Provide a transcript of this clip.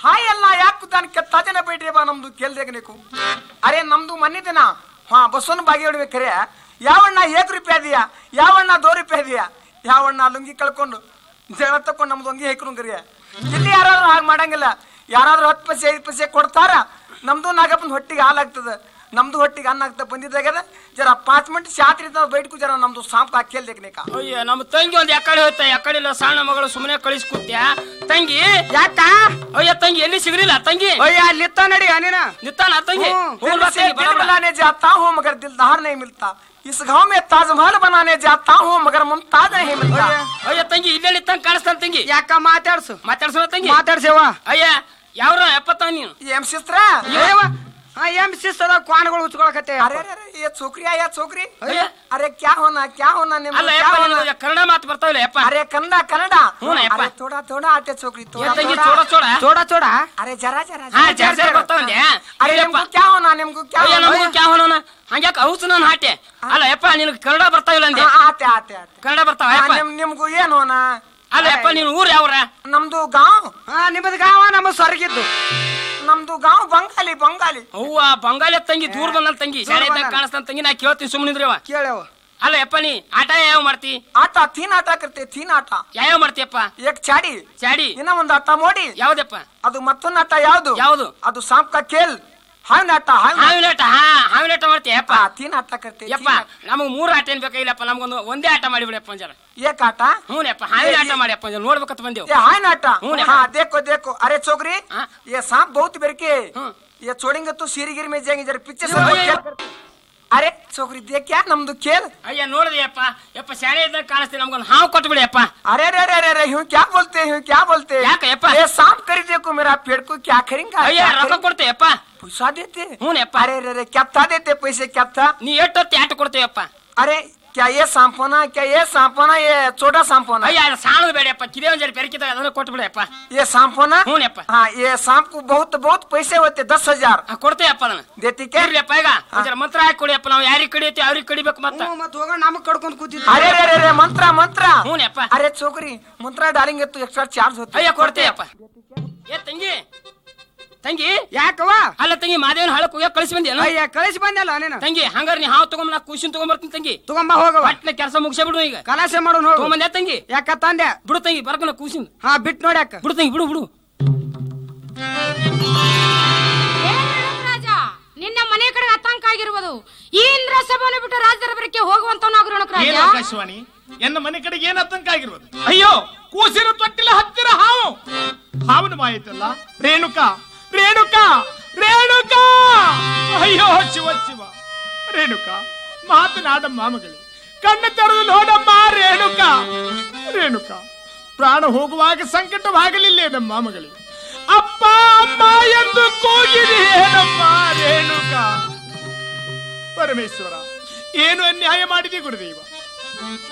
Hi ಅಲ್ಲ ಯಾಕೆ దాని ಕೆತ್ತಾಜನ ಬೇಡ್ರಿ ಬಾ ನಮ್ದು ಕೇಳ್ದೇಗ ನೀಕು ಅರೆ ನಮ್ದು ಮನೆ ದಿನ ಹಾ ಬಸ್ಸನ್ನು ಬಾಗಿ ಹೊಡ್ಬೇಕಾರೆ ಯಾವಣ್ಣ ಏಕ್ ರೂಪಾಯಿ ಅದೀಯಾ ಯಾವಣ್ಣ ದೋ ರೂಪಾಯಿ ಅದೀಯಾ ಯಾವಣ್ಣ ಲುಂಗಿ ಕಳ್ಕೊಂಡು ಜಗಳ ತಕೊಂಡು ನಮ್ದು ಒಂಗಿ ಹೇಕ್ರಂಗ್ರಿ ಇಲ್ಲಿ ಯಾರಾದ್ರೂ ಹಾಗೆ ಮಾಡಂಗಿಲ್ಲ ಯಾರಾದ್ರೂ ಹತ್ತು ಪೈಸೆ ಐದು ಪೈಸೆ ಕೊಡ್ತಾರ ನಮ್ದು ನಾಗಪ್ಪನ ಹೊಟ್ಟಿಗೆ ಹಾಲಾಗ್ತದೆ ನಮ್ದು ಹೊಟ್ಟಿಗೆ ಅನ್ನ ಆಗ್ತಾ ಬಂದಿದ್ದಾಗದ ಜರ ಪಾಂಚ್ ಮಿನಿಟ್ ಶಾತ್ರಿ ಬೈಟ್ಕು ಜರ ನಮ್ದು ಸಾಂಪ್ ಹಾಕಿ ಕೇಳ್ದೇಗ ನೀಕ ಅಯ್ಯ ನಮ್ಮ ತಂಗಿ ಒಂದ್ ಯಾಕಡೆ ಹೋಯ್ತ ಯಾಕಡೆ ಇಲ್ಲ ಸಣ್ಣ ಮಗಳು ಸುಮ್ಮನೆ ಕಳಿಸಿ ಕೂತ್ಯಾ ತಂಗಿ ಯಾಕ ಅಯ್ಯ ತಂಗಿ ಎಲ್ಲಿ ಸಿಗ್ಲಿಲ್ಲ ತಂಗಿ ಅಯ್ಯ ಅಲ್ಲಿತ್ತ ನಡಿ ನೀನ ನಿತ್ತಾನ ತಂಗಿ ಹ್ಮ್. ಹ್ಞೂ ಬಾ दिल से ತಂಗಿ, ಬಡ दिल ಬಡ. बनाने जाता हूँ मगर दिलदार नहीं मिलता इस गांव में ताजमहल बनाने जाता हूँ मगर मुमताज नहीं मिलता ಅಯ್ಯ ತಂಗಿ ಇಲ್ಲೆಲ್ಲಿ ತಂಗ ಕಾಣಿಸ್ತಾನ ತಂಗಿ ಯಾಕ ಮಾತಾಡ್ಸು ಮಾತಾಡ್ಸೋ ತಂಗಿ ಮಾತಾಡ್ಸೇವ ಅಯ್ಯ ಯಾವ್ರ ಎಪ್ಪತ್ತ ನೀನು ये एम सिस्टर ಏವ ಹಾ ಎಂ ಶಿಸ್ತದ ಕ್ವಾನ್ಗಳು ಉಚ್ಕೊಳಕತ್ತೆ अरे अरे अरे ये छोकरी आया छोकरी अरे। अरे क्या होना क्या होना निम्न ಅಲ್ಲ क्या ಯಪ್ಪ होना ನಿನಗೆ ಕನ್ನಡ ಮಾತು ಬರ್ತಾವಿಲ್ಲ ಯಪ್ಪ अरे कन्नडा कन्नडा हूँ ना, यप्पा। अरे थोड़ा थोड़ा आते छोकरी ಏ थोड़ा ತಂಗಿ थोड़ा ಚೋಡ ಚೋಡ ಚೋಡ ಚೋಡ अरे जरा जरा ಹಾ जरा, ಜರ जरा, ಜರ जरा। ಬರ್ತಾವಂದೆ अरे ಯಪ್ಪ निम्को क्या होना निम्को क्या ಅಯ್ಯ होना ನಮಗೂ ಕ್ಯಾ ಹೋನೋನ ಹಂಗ್ಯಾಕ ಹೌಸ್ ನಾನು ಹಾಟೆ ಅಲ್ಲ ಯಪ್ಪ ನಿನಗೆ ಕನ್ನಡ ಬರ್ತಾವಿಲ್ಲ ಅಂದೆ हाँ, आते आते आते ಕನ್ನಡ ಬರ್ತಾವ हाँ, ಯಪ್ಪ ನಿಮ್ ನಿಮ್ಗೂ ಏನ್ ಹೋನ ಅಲ್ಲ ಯಪ್ಪ ನೀನು ಊರ್ ಯಾವ್ರ ನಮ್ದು ಗಾಂವ್ ಹಾ ನಿಮ್ಮದ್ ಗಾವ ನಮ್ಮ ಸ್ವರ್ಗಿದ್ದು ನಮ್ದು ಗಾಂವ್ ಬಂಗಾಲಿ ಬಂಗಾಲಿ ಅವ್ವ ಬಂಗಾಳಿ ತಂಗಿ ದೂರ ಬಂದಲ್ ತಂಗಿ ಶಾಲೆ ಇದ್ದಾಗ ಬಂದಾನ. ಕಾಣಿಸ್ತಾನ ತಂಗಿ ನಾ ಕೇಳ್ತೀನಿ ಸುಮ್ಮನಿದ್ರಿ ಅವ ಕೇಳವ ಅಲ್ಲ ಯಪ್ಪ ನೀ ಆಟ ಯಾವ ಮಾಡ್ತಿ ಆಟ ತೀನ್ ಆಟ ಕರ್ತೆ ತೀನ್ ಆಟ ಯಾವ್ಯಾವ ಮಾಡ್ತೀಯಪ್ಪ ಏಕ್ ಚಾಡಿ ಚಾಡಿ ಇನ್ನ ಒಂದು ಆಟ ಮೋಡಿ ಯಾವ್ದಪ್ಪ ಅದು ಮತ್ತೊಂದು ಆಟ ಯಾವ್ದು ಯಾವ್ದು? ಅದು ಸಾಂಪ್ ಕಾ ಖೇಲ್ ಹಾವಿನ ಆಟ ಹಾವಿನ ಹಾವಿನ ಆಟ ಹಾ ಹಾವಿನ ಆಟ ಮಾಡ್ತೀಯ ಯಪ್ಪ ಆಟ. ತೀನ್ ಆಟ ಕರ್ತೆ ಯಪ್ಪ ನಮಗ್ ಮೂರು ಆಟ ಏನ್ ಬೇಕಾಗಿಲ್ಲಪ್ಪ ನಮ್ಗೊಂದು ಒಂದೇ ಆಟ ಮಾಡಿಬಿಡಪ್ಪ ಒಂಜರ ಏಕ್ ಆಟ ಹ್ಞೂ ಯಪ್ಪ ಹಾವಿನ ಆಟ ಮಾಡಿಯಪ್ಪ ಒಂಜರ ನೋಡ್ಬೇಕಂತ ಬಂದೇವು ये हाय नाटा हूँ ना। हाँ देखो देखो अरे छोकरी हाँ। ये सांप बहुत बेर के हूँ। ये छोड़ेंगे तो सीरीगिरी में जाएंगे जरा पीछे से यो, वो यो, खेल करते। अरे छोकरी देख क्या नಮ್ದು खेल ಅಯ್ಯ ನೋಡಿದೆ ಯಪ್ಪ ಯಪ್ಪ ಶಾಲೆ ಇದ್ದಾಗ ಕಾಣಿಸ್ತೀನಿ ನಮ್ಗೊಂದು ಹಾವು ಕೊಟ್ಟು ಬಿಡಿಯಪ್ಪ अरे अरे अरे अरे यूं क्या बोलते हैं यूं क्या बोलते हैं क्या कहे, अप्पा? ये सांप कर देखो मेरा पेड़ को क्या करेंगे ಅಯ್ಯ क्या ರೊಕ್ಕ करेंगे? ಕೊಡ್ತೇವೆ ಯಪ್ಪ पैसा देते हूँ ना, अप्पा। अरे अरे अरे क्या था देते पैसे क्या था ನೀ ಎಷ್ಟೊತ್ತಿ ಆಟ ಕೊಡ್ತೇವಪ್ಪ अरे क्या ये सांप होना क्या ये सांप होना ये छोटा सांप होना ಅಯ್ಯ ಅದು ಸಾಣದು ಬೇಡಪ್ಪ ಕಿದೆ ಒಂಜರ ಬೆರಕಿದಾಗ ಅದನ್ನ ಕೊಟ್ಟು ಬಿಡಪ್ಪ ये सांप होना हूँ ना, अप्पा। हाँ ये सांप को बहुत बहुत पैसे होते दस हजार ಕೊಡ್ತೇವಪ್ಪ ಅದನ್ನ देती क्या ಇರ್ಲಿಯಪ್ಪ ಈಗ ಒಂಜರ ಮಂತ್ರ ಹಾಕಿ ಕೊಡಿಯಪ್ಪ ನಾವು ಯಾರಿಗೆ ಕಡಿಯತ್ತಿ ಅವ್ರಿಗೆ ಕಡಿಬೇಕು ಮತ್ತ ಹ್ಞೂ ಮತ್ ಹೋಗ ನಮಗ್ ಕಡ್ಕೊಂಡ್ ಕೂತಿದ್ವಿ अरे अरे अरे अरे मंत्रा मंत्रा ಹ್ಞೂ ಅಪ್ಪ अरे छोकरी मंत्रा डालेंगे तो एक्स्ट्रा चार्ज होता ಅಯ್ಯ ಕೊಡ್ತೇವಪ್ಪ ಏ ತಂಗಿ ತಂಗಿ ಯಾಕವ ಅಲ್ಲ ತಂಗಿ ಮಾದೇವನ ಹಳಕ್ ಹೋಗ್ಯಾಕ ಕಳಿಸಿ ಬಂದೇನು ಅಯ್ಯ ಕಳಿಸಿ ಬಂದಲ್ಲ ನೀನು ತಂಗಿ ಹಂಗಾರ ನೀ ಹಾವು ತಗೊಂಡ್ ನಾ ಖುಷಿನ್ ತಗೊಂಬರ್ತೀನಿ ತಂಗಿ ತಗೊಂಬ ಹೋಗವ ಪಟ್ನ ಕೆಲಸ ಮುಗಿಸೇ ಬಿಡು ಈಗ ಕಲಾಸೆ ಮಾಡೋಣ ಹೋಗು ತಗೊಂಬಂದೆ ತಂಗಿ ಯಾಕ ತಂದೆ ಬಿಡು ತಂಗಿ ಬರ್ಕನ ಕೂಸಿನ್ ಹಾ ಬಿಟ್ ನೋಡ್ಯಾಕ ಬಿಡು ತಂಗಿ ಬಿಡು ಬಿಡು ರಾಜ ನಿನ್ನ ಮನೆ ಕಡೆ ಆತಂಕ ಆಗಿರುವುದು ಈ ಇಂದ್ರ ಸಭೆಯನ್ನು ಬಿಟ್ಟು ರಾಜದರಬರಕ್ಕೆ ಹೋಗುವಂತವನಾಗಿರೋಣ ರಾಜ ಏನು ಆಕಾಶವಾಣಿ ಎನ್ನ ಮನೆ ಕಡೆಗೆ ಏನ್ ಆತಂಕ ಆಗಿರ್ಬೋದು ಅಯ್ಯೋ ಕೂಸಿನ ತೊಟ್ಟಿಲ ಹತ್ತಿರ ಹಾವು ಹಾವನ ಮಾಯಿತಲ್ಲ ರೇಣುಕಾ ರೇಣುಕಾ ರೇಣುಕಾ ಅಯ್ಯೋ ಶಿವ ಶಿವ ರೇಣುಕಾ ಮಾತನಾಡಮ್ಮ ಮಗಳೇ ಕಣ್ಣು ತೆರೆದು ನೋಡಮ್ಮ ರೇಣುಕಾ ರೇಣುಕಾ ಪ್ರಾಣ ಹೋಗುವಾಗ ಸಂಕಟವಾಗಲಿಲ್ಲೇನಮ್ಮ ಮಗಳೇ ಅಪ್ಪ ಅಮ್ಮ ಎಂದು ಕೂಗಿರಿ ಏನಮ್ಮ ರೇಣುಕಾ ಪರಮೇಶ್ವರ ಏನು ಅನ್ಯಾಯ ಮಾಡಿದೆ ಗುರುದೇವ